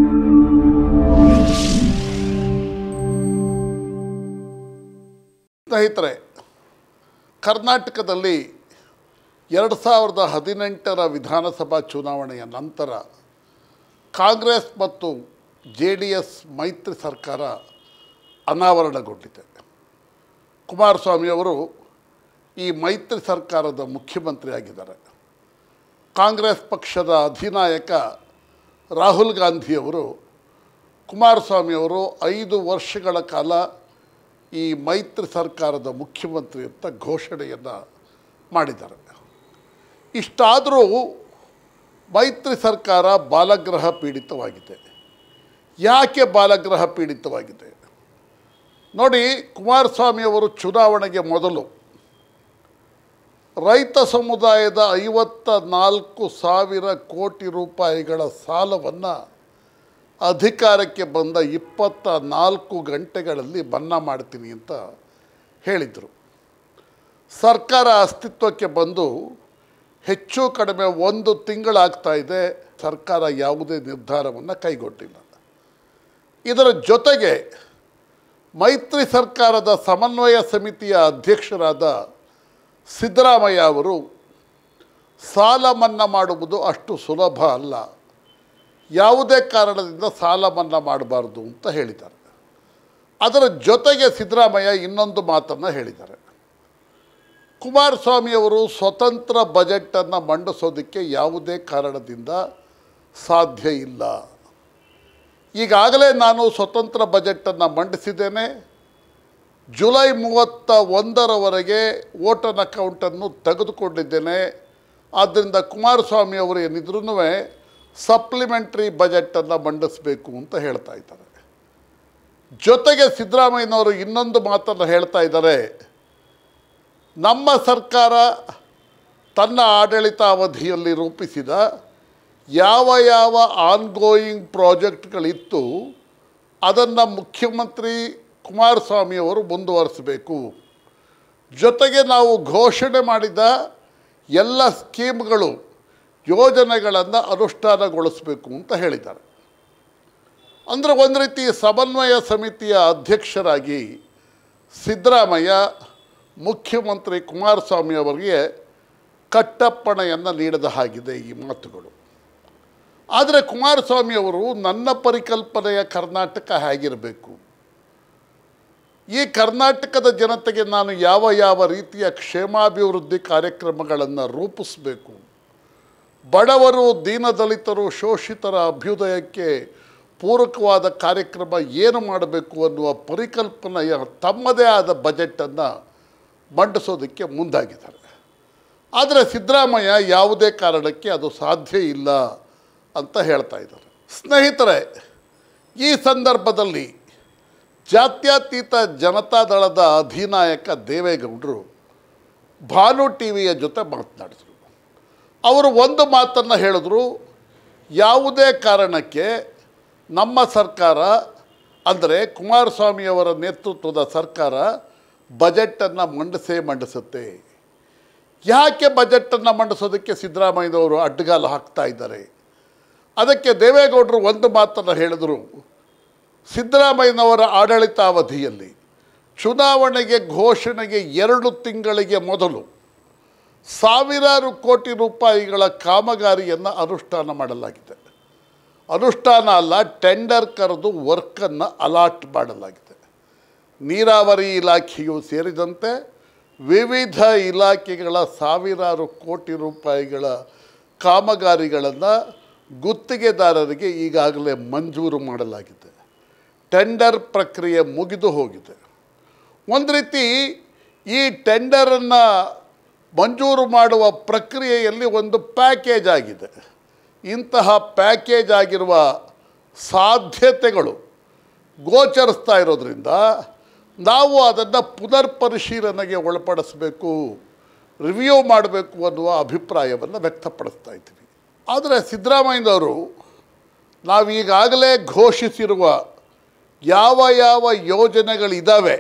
ಸ್ನೇಹಿತರೆ ಕರ್ನಾಟಕದಲ್ಲಿ ಎರಡು ಸಾವಿರದ ಹದಿನೆಂಟರ ವಿಧಾನಸಭಾ ಚುನಾವಣೆಯ ನಂತರ ಕಾಂಗ್ರೆಸ್ ಮತ್ತು ಜೆ ಡಿ ಎಸ್ ಮೈತ್ರಿ ಸರ್ಕಾರ ಅನಾವರಣಗೊಂಡಿದೆ ಕುಮಾರಸ್ವಾಮಿಯವರು ಈ ಮೈತ್ರಿ ಸರ್ಕಾರದ ಮುಖ್ಯಮಂತ್ರಿ ಆಗಿದ್ದಾರೆ ಕಾಂಗ್ರೆಸ್ ಪಕ್ಷದ ಅಧಿನಾಯಕ ರಾಹುಲ್ ಗಾಂಧಿಯವರು ಕುಮಾರಸ್ವಾಮಿಯವರು ಐದು ವರ್ಷಗಳ ಕಾಲ ಈ ಮೈತ್ರಿ ಸರ್ಕಾರದ ಮುಖ್ಯಮಂತ್ರಿ ಅಂತ ಘೋಷಣೆಯನ್ನು ಮಾಡಿದ್ದಾರೆ ಇಷ್ಟಾದರೂ ಮೈತ್ರಿ ಸರ್ಕಾರ ಬಾಲಗ್ರಹ ಪೀಡಿತವಾಗಿದೆ ಯಾಕೆ ಬಾಲಗ್ರಹ ಪೀಡಿತವಾಗಿದೆ ನೋಡಿ ಕುಮಾರಸ್ವಾಮಿಯವರು ಚುನಾವಣೆಗೆ ಮೊದಲು ರೈತ ಸಮುದಾಯದ ಐವತ್ತ ನಾಲ್ಕು ಸಾವಿರ ಕೋಟಿ ರೂಪಾಯಿಗಳ ಸಾಲವನ್ನು ಅಧಿಕಾರಕ್ಕೆ ಬಂದ ಇಪ್ಪತ್ತ ನಾಲ್ಕು ಗಂಟೆಗಳಲ್ಲಿ ಮನ್ನಾ ಮಾಡ್ತೀನಿ ಅಂತ ಹೇಳಿದರು ಸರ್ಕಾರ ಅಸ್ತಿತ್ವಕ್ಕೆ ಬಂದು ಹೆಚ್ಚು ಕಡಿಮೆ ಒಂದು ತಿಂಗಳಾಗ್ತಾ ಇದೆ ಸರ್ಕಾರ ಯಾವುದೇ ನಿರ್ಧಾರವನ್ನು ಕೈಗೊಂಡಿಲ್ಲ ಇದರ ಜೊತೆಗೆ ಮೈತ್ರಿ ಸರ್ಕಾರದ ಸಮನ್ವಯ ಸಮಿತಿಯ ಅಧ್ಯಕ್ಷರಾದ ಸಿದ್ದರಾಮಯ್ಯ ಅವರು ಸಾಲ ಮನ್ನಾ ಮಾಡುವುದು ಅಷ್ಟು ಸುಲಭ ಅಲ್ಲ ಯಾವುದೇ ಕಾರಣದಿಂದ ಸಾಲ ಮನ್ನಾ ಮಾಡಬಾರ್ದು ಅಂತ ಹೇಳಿದ್ದಾರೆ ಅದರ ಜೊತೆಗೆ ಸಿದ್ದರಾಮಯ್ಯ ಇನ್ನೊಂದು ಮಾತನ್ನು ಹೇಳಿದ್ದಾರೆ ಕುಮಾರಸ್ವಾಮಿಯವರು ಸ್ವತಂತ್ರ ಬಜೆಟನ್ನು ಮಂಡಿಸೋದಕ್ಕೆ ಯಾವುದೇ ಕಾರಣದಿಂದ ಸಾಧ್ಯ ಇಲ್ಲ ಈಗಾಗಲೇ ನಾನು ಸ್ವತಂತ್ರ ಬಜೆಟನ್ನು ಮಂಡಿಸಿದ್ದೇನೆ ಜುಲೈ ಮೂವತ್ತ ಒಂದರವರೆಗೆ ವೋಟನ್ ಅಕೌಂಟನ್ನು ತೆಗೆದುಕೊಂಡಿದ್ದೇನೆ ಆದ್ದರಿಂದ ಕುಮಾರಸ್ವಾಮಿ ಅವರು ಏನಿದ್ರೂ ಸಪ್ಲಿಮೆಂಟ್ರಿ ಬಜೆಟನ್ನು ಮಂಡಿಸಬೇಕು ಅಂತ ಹೇಳ್ತಾ ಇದ್ದಾರೆ ಜೊತೆಗೆ ಸಿದ್ದರಾಮಯ್ಯನವರು ಇನ್ನೊಂದು ಮಾತನ್ನು ಹೇಳ್ತಾ ಇದ್ದಾರೆ ನಮ್ಮ ಸರ್ಕಾರ ತನ್ನ ಆಡಳಿತಾವಧಿಯಲ್ಲಿ ರೂಪಿಸಿದ ಯಾವ ಯಾವ ಆನ್ಗೋಯಿಂಗ್ ಪ್ರಾಜೆಕ್ಟ್ಗಳಿತ್ತು ಅದನ್ನು ಮುಖ್ಯಮಂತ್ರಿ ಕುಮಾರಸ್ವಾಮಿಯವರು ಮುಂದುವರಿಸಬೇಕು ಜೊತೆಗೆ ನಾವು ಘೋಷಣೆ ಮಾಡಿದ ಎಲ್ಲ ಸ್ಕೀಮ್ಗಳು ಯೋಜನೆಗಳನ್ನು ಅನುಷ್ಠಾನಗೊಳಿಸಬೇಕು ಅಂತ ಹೇಳಿದ್ದಾರೆ ಅಂದರೆ ಒಂದು ರೀತಿ ಸಮನ್ವಯ ಸಮಿತಿಯ ಅಧ್ಯಕ್ಷರಾಗಿ ಸಿದ್ದರಾಮಯ್ಯ ಮುಖ್ಯಮಂತ್ರಿ ಕುಮಾರಸ್ವಾಮಿ ಅವರಿಗೆ ಕಟ್ಟಪ್ಪಣೆಯನ್ನು ನೀಡಿದ ಹಾಗಿದೆ ಈ ಮಾತುಗಳು ಆದರೆ ಕುಮಾರಸ್ವಾಮಿ ಅವರು ನನ್ನ ಪರಿಕಲ್ಪನೆಯ ಕರ್ನಾಟಕ ಹೇಗಿರಬೇಕು ಈ ಕರ್ನಾಟಕದ ಜನತೆಗೆ ನಾನು ಯಾವ ಯಾವ ರೀತಿಯ ಕ್ಷೇಮಾಭಿವೃದ್ಧಿ ಕಾರ್ಯಕ್ರಮಗಳನ್ನು ರೂಪಿಸಬೇಕು ಬಡವರು ದೀನದಲಿತರು ಶೋಷಿತರ ಅಭ್ಯುದಯಕ್ಕೆ ಪೂರಕವಾದ ಕಾರ್ಯಕ್ರಮ ಏನು ಮಾಡಬೇಕು ಅನ್ನುವ ಪರಿಕಲ್ಪನೆಯ ತಮ್ಮದೇ ಆದ ಬಜೆಟನ್ನು ಮಂಡಿಸೋದಕ್ಕೆ ಮುಂದಾಗಿದ್ದಾರೆ ಆದರೆ ಸಿದ್ದರಾಮಯ್ಯ ಯಾವುದೇ ಕಾರಣಕ್ಕೆ ಅದು ಸಾಧ್ಯ ಇಲ್ಲ ಅಂತ ಹೇಳ್ತಾ ಇದ್ದಾರೆ ಸ್ನೇಹಿತರೆ ಈ ಸಂದರ್ಭದಲ್ಲಿ ಜಾತ್ಯತೀತ ಜನತಾದಳದ ಅಧಿನಾಯಕ ದೇವೇಗೌಡರು ಭಾನು ಟಿ ವಿಯ ಜೊತೆ ಮಾತನಾಡಿದರು ಅವರು ಒಂದು ಮಾತನ್ನು ಹೇಳಿದ್ರು ಯಾವುದೇ ಕಾರಣಕ್ಕೆ ನಮ್ಮ ಸರ್ಕಾರ ಅಂದರೆ ಕುಮಾರಸ್ವಾಮಿಯವರ ನೇತೃತ್ವದ ಸರ್ಕಾರ ಬಜೆಟನ್ನು ಮಂಡಿಸೇ ಮಂಡಿಸುತ್ತೆ ಯಾಕೆ ಬಜೆಟನ್ನು ಮಂಡಿಸೋದಕ್ಕೆ ಸಿದ್ದರಾಮಯ್ಯನವರು ಅಡ್ಡಗಾಲು ಹಾಕ್ತಾ ಇದ್ದಾರೆ ಅದಕ್ಕೆ ದೇವೇಗೌಡರು ಒಂದು ಮಾತನ್ನು ಹೇಳಿದರು ಸಿದ್ದರಾಮಯ್ಯನವರ ಆಡಳಿತಾವಧಿಯಲ್ಲಿ ಚುನಾವಣೆಗೆ ಘೋಷಣೆಗೆ ಎರಡು ತಿಂಗಳಿಗೆ ಮೊದಲು ಸಾವಿರಾರು ಕೋಟಿ ರೂಪಾಯಿಗಳ ಕಾಮಗಾರಿಯನ್ನು ಅನುಷ್ಠಾನ ಮಾಡಲಾಗಿದೆ ಅನುಷ್ಠಾನ ಅಲ್ಲ ಟೆಂಡರ್ ಕರೆದು ವರ್ಕನ್ನು ಅಲಾಟ್ ಮಾಡಲಾಗಿದೆ ನೀರಾವರಿ ಇಲಾಖೆಯು ಸೇರಿದಂತೆ ವಿವಿಧ ಇಲಾಖೆಗಳ ಸಾವಿರಾರು ಕೋಟಿ ರೂಪಾಯಿಗಳ ಕಾಮಗಾರಿಗಳನ್ನು ಗುತ್ತಿಗೆದಾರರಿಗೆ ಈಗಾಗಲೇ ಮಂಜೂರು ಮಾಡಲಾಗಿದೆ ಟೆಂಡರ್ ಪ್ರಕ್ರಿಯೆ ಮುಗಿದು ಹೋಗಿದೆ ಒಂದು ರೀತಿ ಈ ಟೆಂಡರನ್ನು ಮಂಜೂರು ಮಾಡುವ ಪ್ರಕ್ರಿಯೆಯಲ್ಲಿ ಒಂದು ಪ್ಯಾಕೇಜ್ ಆಗಿದೆ ಇಂತಹ ಪ್ಯಾಕೇಜ್ ಆಗಿರುವ ಸಾಧ್ಯತೆಗಳು ಗೋಚರಿಸ್ತಾ ಇರೋದ್ರಿಂದ ನಾವು ಅದನ್ನು ಪುನರ್ ಪರಿಶೀಲನೆಗೆ ಒಳಪಡಿಸಬೇಕು ರಿವ್ಯೂ ಮಾಡಬೇಕು ಅನ್ನುವ ಅಭಿಪ್ರಾಯವನ್ನು ವ್ಯಕ್ತಪಡಿಸ್ತಾ ಇದ್ದೀವಿ ಆದರೆ ಸಿದ್ದರಾಮಯ್ಯನವರು ನಾವೀಗಾಗಲೇ ಘೋಷಿಸಿರುವ ಯಾವ ಯಾವ ಯೋಜನೆಗಳಿದ್ದಾವೆ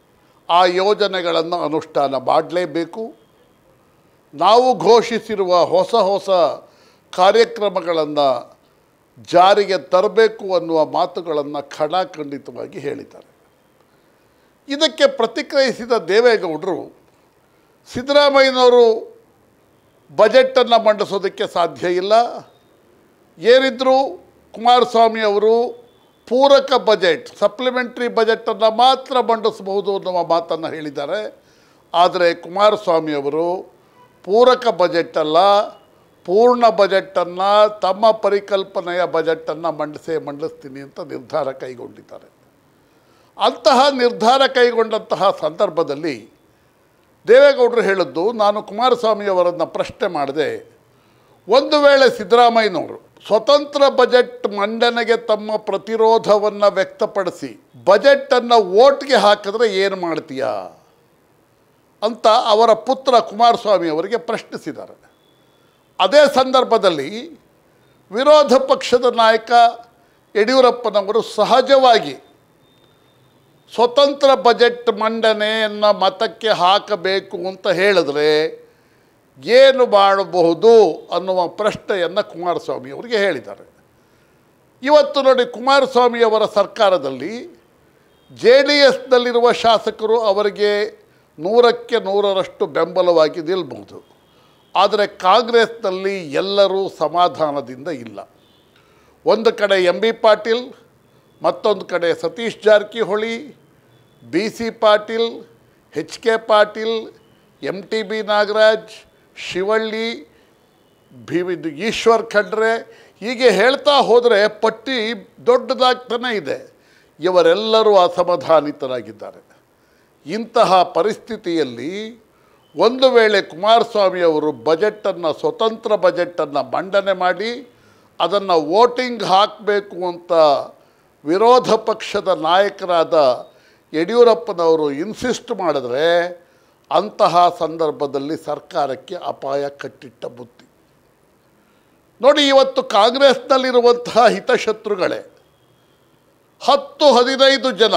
ಆ ಯೋಜನೆಗಳನ್ನು ಅನುಷ್ಠಾನ ಮಾಡಲೇಬೇಕು ನಾವು ಘೋಷಿಸಿರುವ ಹೊಸ ಹೊಸ ಕಾರ್ಯಕ್ರಮಗಳನ್ನು ಜಾರಿಗೆ ತರಬೇಕು ಅನ್ನುವ ಮಾತುಗಳನ್ನು ಖಡಾಖಂಡಿತವಾಗಿ ಹೇಳಿದ್ದಾರೆ ಇದಕ್ಕೆ ಪ್ರತಿಕ್ರಿಯಿಸಿದ ದೇವೇಗೌಡರು ಸಿದ್ದರಾಮಯ್ಯನವರು ಬಜೆಟನ್ನು ಮಂಡಿಸೋದಕ್ಕೆ ಸಾಧ್ಯ ಇಲ್ಲ ಏನಿದ್ರೂ ಕುಮಾರಸ್ವಾಮಿ ಅವರು ಪೂರಕ ಬಜೆಟ್ ಸಪ್ಲಿಮೆಂಟ್ರಿ ಬಜೆಟನ್ನು ಮಾತ್ರ ಮಂಡಿಸಬಹುದು ಅನ್ನುವ ಮಾತನ್ನು ಹೇಳಿದ್ದಾರೆ ಆದರೆ ಕುಮಾರಸ್ವಾಮಿ ಅವರು ಪೂರಕ ಬಜೆಟ್ ಅಲ್ಲ ಪೂರ್ಣ ಬಜೆಟನ್ನು ತಮ್ಮ ಪರಿಕಲ್ಪನೆಯ ಬಜೆಟನ್ನು ಮಂಡಿಸೇ ಮಂಡಿಸ್ತೀನಿ ಅಂತ ನಿರ್ಧಾರ ಕೈಗೊಂಡಿದ್ದಾರೆ ಅಂತಹ ನಿರ್ಧಾರ ಕೈಗೊಂಡಂತಹ ಸಂದರ್ಭದಲ್ಲಿ ದೇವೇಗೌಡರು ಹೇಳಿದ್ದು ನಾನು ಕುಮಾರಸ್ವಾಮಿ ಅವರನ್ನು ಪ್ರಶ್ನೆ ಮಾಡಿದೆ ಒಂದು ವೇಳೆ ಸಿದ್ದರಾಮಯ್ಯನವರು ಸ್ವತಂತ್ರ ಬಜೆಟ್ ಮಂಡನೆಗೆ ತಮ್ಮ ಪ್ರತಿರೋಧವನ್ನು ವ್ಯಕ್ತಪಡಿಸಿ ಬಜೆಟನ್ನು ಓಟ್ಗೆ ಹಾಕಿದ್ರೆ ಏನು ಮಾಡ್ತೀಯಾ ಅಂತ ಅವರ ಪುತ್ರ ಕುಮಾರಸ್ವಾಮಿ ಅವರಿಗೆ ಪ್ರಶ್ನಿಸಿದ್ದಾರೆ ಅದೇ ಸಂದರ್ಭದಲ್ಲಿ ವಿರೋಧ ಪಕ್ಷದ ನಾಯಕ ಯಡಿಯೂರಪ್ಪನವರು ಸಹಜವಾಗಿ ಸ್ವತಂತ್ರ ಬಜೆಟ್ ಮಂಡನೆಯನ್ನು ಮತಕ್ಕೆ ಹಾಕಬೇಕು ಅಂತ ಹೇಳಿದ್ರೆ ಏನು ಮಾಡಬಹುದು ಅನ್ನುವ ಪ್ರಶ್ನೆಯನ್ನು ಕುಮಾರಸ್ವಾಮಿ ಅವರಿಗೆ ಹೇಳಿದ್ದಾರೆ ಇವತ್ತು ನೋಡಿ ಕುಮಾರಸ್ವಾಮಿ ಅವರ ಸರ್ಕಾರದಲ್ಲಿ ಜೆ ಡಿ ಎಸ್ನಲ್ಲಿರುವ ಶಾಸಕರು ಅವರಿಗೆ ನೂರಕ್ಕೆ ನೂರರಷ್ಟು ಬೆಂಬಲವಾಗಿ ನಿಲ್ಬಹುದು ಆದರೆ ಕಾಂಗ್ರೆಸ್ನಲ್ಲಿ ಎಲ್ಲರೂ ಸಮಾಧಾನದಿಂದ ಇಲ್ಲ ಒಂದು ಕಡೆ ಎಂ ಬಿ ಪಾಟೀಲ್ ಮತ್ತೊಂದು ಕಡೆ Satish Jarkiholi B C Patil H K Patil M T B Nagaraj Shivalli ಭಿ ಇದು ಈಶ್ವರ್ ಖಂಡ್ರೆ ಹೀಗೆ ಹೇಳ್ತಾ ಹೋದರೆ ಪಟ್ಟಿ ದೊಡ್ಡದಾಗ್ತಾನೆ ಇದೆ ಇವರೆಲ್ಲರೂ ಅಸಮಾಧಾನಿತರಾಗಿದ್ದಾರೆ ಇಂತಹ ಪರಿಸ್ಥಿತಿಯಲ್ಲಿ ಒಂದು ವೇಳೆ ಕುಮಾರಸ್ವಾಮಿ ಅವರು ಬಜೆಟನ್ನು ಸ್ವತಂತ್ರ ಬಜೆಟನ್ನು ಮಂಡನೆ ಮಾಡಿ ಅದನ್ನು ವೋಟಿಂಗ್ ಹಾಕಬೇಕು ಅಂತ ವಿರೋಧ ಪಕ್ಷದ ನಾಯಕರಾದ ಯಡಿಯೂರಪ್ಪನವರು ಇನ್ಸಿಸ್ಟ್ ಮಾಡಿದ್ರೆ ಅಂತಹ ಸಂದರ್ಭದಲ್ಲಿ ಸರ್ಕಾರಕ್ಕೆ ಅಪಾಯ ಕಟ್ಟಿಟ್ಟ ಬುತ್ತಿ ನೋಡಿ ಇವತ್ತು ಕಾಂಗ್ರೆಸ್ನಲ್ಲಿರುವಂತಹ ಹಿತಶತ್ರುಗಳೇ ಹತ್ತು ಹದಿನೈದು ಜನ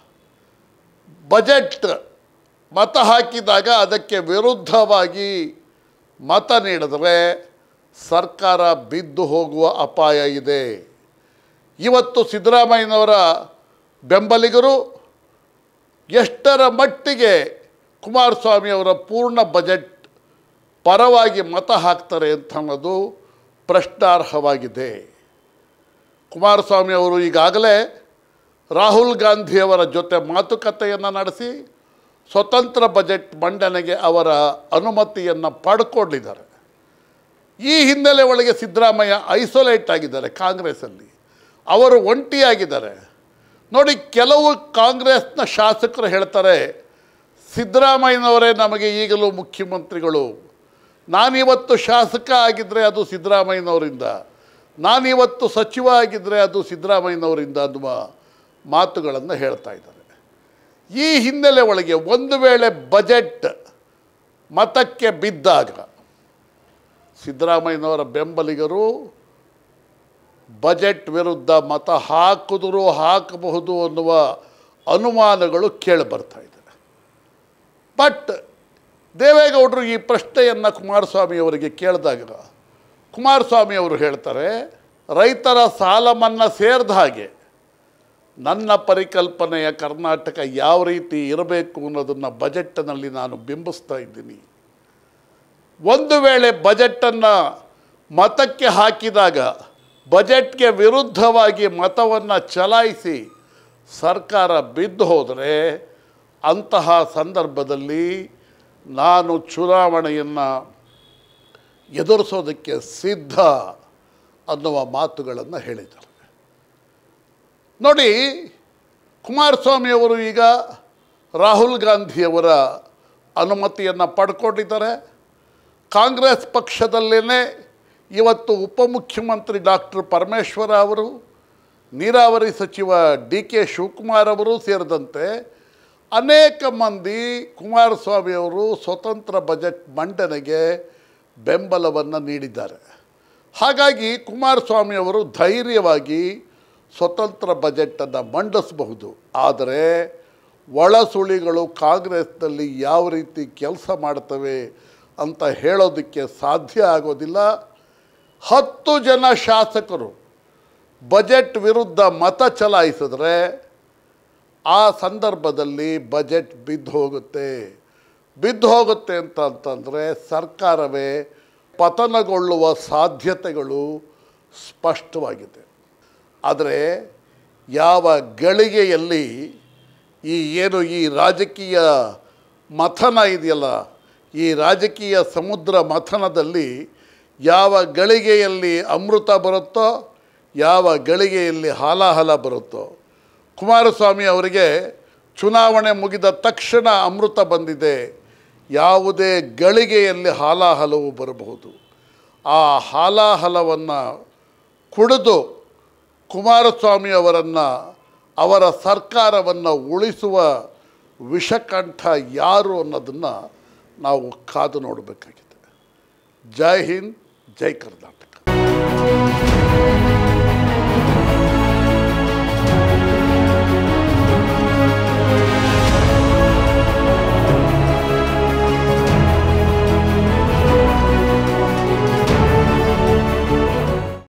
ಬಜೆಟ್ ಮತ ಹಾಕಿದಾಗ ಅದಕ್ಕೆ ವಿರುದ್ಧವಾಗಿ ಮತ ನೀಡಿದರೆ ಸರ್ಕಾರ ಬಿದ್ದು ಹೋಗುವ ಅಪಾಯ ಇದೆ ಇವತ್ತು ಸಿದ್ದರಾಮಯ್ಯನವರ ಬೆಂಬಲಿಗರು ಎಷ್ಟರ ಮಟ್ಟಿಗೆ ಕುಮಾರಸ್ವಾಮಿ ಅವರ ಪೂರ್ಣ ಬಜೆಟ್ ಪರವಾಗಿ ಮತ ಹಾಕ್ತಾರೆ ಅಂತ ಅನ್ನೋದು ಪ್ರಶ್ನಾರ್ಹವಾಗಿದೆ ಕುಮಾರಸ್ವಾಮಿ ಅವರು ಈಗಾಗಲೇ ರಾಹುಲ್ ಗಾಂಧಿಯವರ ಜೊತೆ ಮಾತುಕತೆಯನ್ನು ನಡೆಸಿ ಸ್ವತಂತ್ರ ಬಜೆಟ್ ಮಂಡನೆಗೆ ಅವರ ಅನುಮತಿಯನ್ನು ಪಡ್ಕೊಂಡಿದ್ದಾರೆ ಈ ಹಿನ್ನೆಲೆ ಒಳಗೆ ಸಿದ್ದರಾಮಯ್ಯ ಐಸೋಲೇಟ್ ಆಗಿದ್ದಾರೆ ಕಾಂಗ್ರೆಸ್ಸಲ್ಲಿ ಅವರು ಒಂಟಿಯಾಗಿದ್ದಾರೆ ನೋಡಿ ಕೆಲವು ಕಾಂಗ್ರೆಸ್ನ ಶಾಸಕರು ಹೇಳ್ತಾರೆ ಸಿದ್ದರಾಮಯ್ಯನವರೇ ನಮಗೆ ಈಗಲೂ ಮುಖ್ಯಮಂತ್ರಿಗಳು ನಾನಿವತ್ತು ಶಾಸಕ ಆಗಿದ್ದರೆ ಅದು ಸಿದ್ದರಾಮಯ್ಯನವರಿಂದ ನಾನಿವತ್ತು ಸಚಿವ ಆಗಿದ್ದರೆ ಅದು ಸಿದ್ದರಾಮಯ್ಯನವರಿಂದ ಅನ್ನುವ ಮಾತುಗಳನ್ನು ಹೇಳ್ತಾ ಇದ್ದಾರೆ ಈ ಹಿನ್ನೆಲೆ ಒಳಗೆ ಒಂದು ವೇಳೆ ಬಜೆಟ್ ಮತಕ್ಕೆ ಬಿದ್ದಾಗ ಸಿದ್ದರಾಮಯ್ಯನವರ ಬೆಂಬಲಿಗರು ಬಜೆಟ್ ವಿರುದ್ಧ ಮತ ಹಾಕಿದರೂ ಹಾಕಬಹುದು ಅನ್ನುವ ಅನುಮಾನಗಳು ಕೇಳಿಬರ್ತಾ ಇದೆ ಬಟ್ ದೇವೇಗೌಡರು ಈ ಪ್ರಶ್ನೆಯನ್ನು ಕುಮಾರಸ್ವಾಮಿ ಅವರಿಗೆ ಕೇಳಿದಾಗ ಕುಮಾರಸ್ವಾಮಿ ಅವರು ಹೇಳ್ತಾರೆ ರೈತರ ಸಾಲ ಮನ್ನಾ ಸೇರಿದ ಹಾಗೆ ನನ್ನ ಪರಿಕಲ್ಪನೆಯ ಕರ್ನಾಟಕ ಯಾವ ರೀತಿ ಇರಬೇಕು ಅನ್ನೋದನ್ನು ಬಜೆಟ್ನಲ್ಲಿ ನಾನು ಬಿಂಬಿಸ್ತಾ ಇದ್ದೀನಿ ಒಂದು ವೇಳೆ ಬಜೆಟನ್ನು ಮತಕ್ಕೆ ಹಾಕಿದಾಗ ಬಜೆಟ್ಗೆ ವಿರುದ್ಧವಾಗಿ ಮತವನ್ನು ಚಲಾಯಿಸಿ ಸರ್ಕಾರ ಬಿದ್ದು ಹೋದರೆ ಅಂತಹ ಸಂದರ್ಭದಲ್ಲಿ ನಾನು ಚುನಾವಣೆಯನ್ನು ಎದುರಿಸೋದಕ್ಕೆ ಸಿದ್ಧ ಅನ್ನುವ ಮಾತುಗಳನ್ನು ಹೇಳಿದ್ದಾರೆ ನೋಡಿ ಕುಮಾರಸ್ವಾಮಿ ಅವರು ಈಗ ರಾಹುಲ್ ಗಾಂಧಿಯವರ ಅನುಮತಿಯನ್ನು ಪಡ್ಕೊಂಡಿದ್ದಾರೆ ಕಾಂಗ್ರೆಸ್ ಪಕ್ಷದಲ್ಲೇ ಇವತ್ತು ಉಪಮುಖ್ಯಮಂತ್ರಿ ಡಾಕ್ಟರ್ ಪರಮೇಶ್ವರ ಅವರು ನೀರಾವರಿ ಸಚಿವ ಡಿ ಕೆ ಶಿವಕುಮಾರ್ ಅವರು ಸೇರಿದಂತೆ ಅನೇಕ ಮಂದಿ ಕುಮಾರಸ್ವಾಮಿ ಅವರು ಸ್ವತಂತ್ರ ಬಜೆಟ್ ಮಂಡನೆಗೆ ಬೆಂಬಲವನ್ನು ನೀಡಿದ್ದಾರೆ ಹಾಗಾಗಿ ಕುಮಾರಸ್ವಾಮಿ ಅವರು ಧೈರ್ಯವಾಗಿ ಸ್ವತಂತ್ರ ಬಜೆಟನ್ನು ಮಂಡಿಸಬಹುದು ಆದರೆ ಒಳಸುಳಿಗಳು ಕಾಂಗ್ರೆಸ್ನಲ್ಲಿ ಯಾವ ರೀತಿ ಕೆಲಸ ಮಾಡ್ತವೆ ಅಂತ ಹೇಳೋದಕ್ಕೆ ಸಾಧ್ಯ ಆಗೋದಿಲ್ಲ ಹತ್ತು ಜನ ಶಾಸಕರು ಬಜೆಟ್ ವಿರುದ್ಧ ಮತ ಚಲಾಯಿಸಿದ್ರೆ ಆ ಸಂದರ್ಭದಲ್ಲಿ ಬಜೆಟ್ ಬಿದ್ದು ಹೋಗುತ್ತೆ ಬಿದ್ದು ಹೋಗುತ್ತೆ ಅಂತ ಅಂತಂದರೆ ಸರ್ಕಾರವೇ ಪತನಗೊಳ್ಳುವ ಸಾಧ್ಯತೆಗಳು ಸ್ಪಷ್ಟವಾಗಿದೆ ಆದರೆ ಯಾವ ಗಳಿಗೆಯಲ್ಲಿ ಈ ಏನು ಈ ರಾಜಕೀಯ ಮಥನ ಇದೆಯಲ್ಲ ಈ ರಾಜಕೀಯ ಸಮುದ್ರ ಮಥನದಲ್ಲಿ ಯಾವ ಗಳಿಗೆಯಲ್ಲಿ ಅಮೃತ ಬರುತ್ತೋ ಯಾವ ಗಳಿಗೆಯಲ್ಲಿ ಹಾಲಾಹಲ ಬರುತ್ತೋ ಕುಮಾರಸ್ವಾಮಿ ಅವರಿಗೆ ಚುನಾವಣೆ ಮುಗಿದ ತಕ್ಷಣ ಅಮೃತ ಬಂದಿದೆ ಯಾವುದೇ ಗಳಿಗೆಯಲ್ಲಿ ಹಾಲಾಹಲವು ಬರಬಹುದು ಆ ಹಾಲಾಹಲವನ್ನು ಕುಡಿದು ಕುಮಾರಸ್ವಾಮಿ ಅವರನ್ನು ಅವರ ಸರ್ಕಾರವನ್ನು ಉಳಿಸುವ ವಿಷಕಂಠ ಯಾರು ಅನ್ನೋದನ್ನು ನಾವು ಕಾದು ನೋಡಬೇಕಾಗಿದೆ ಜೈ ಹಿಂದ್ ಜೈ ಕರ್ನಾಟಕ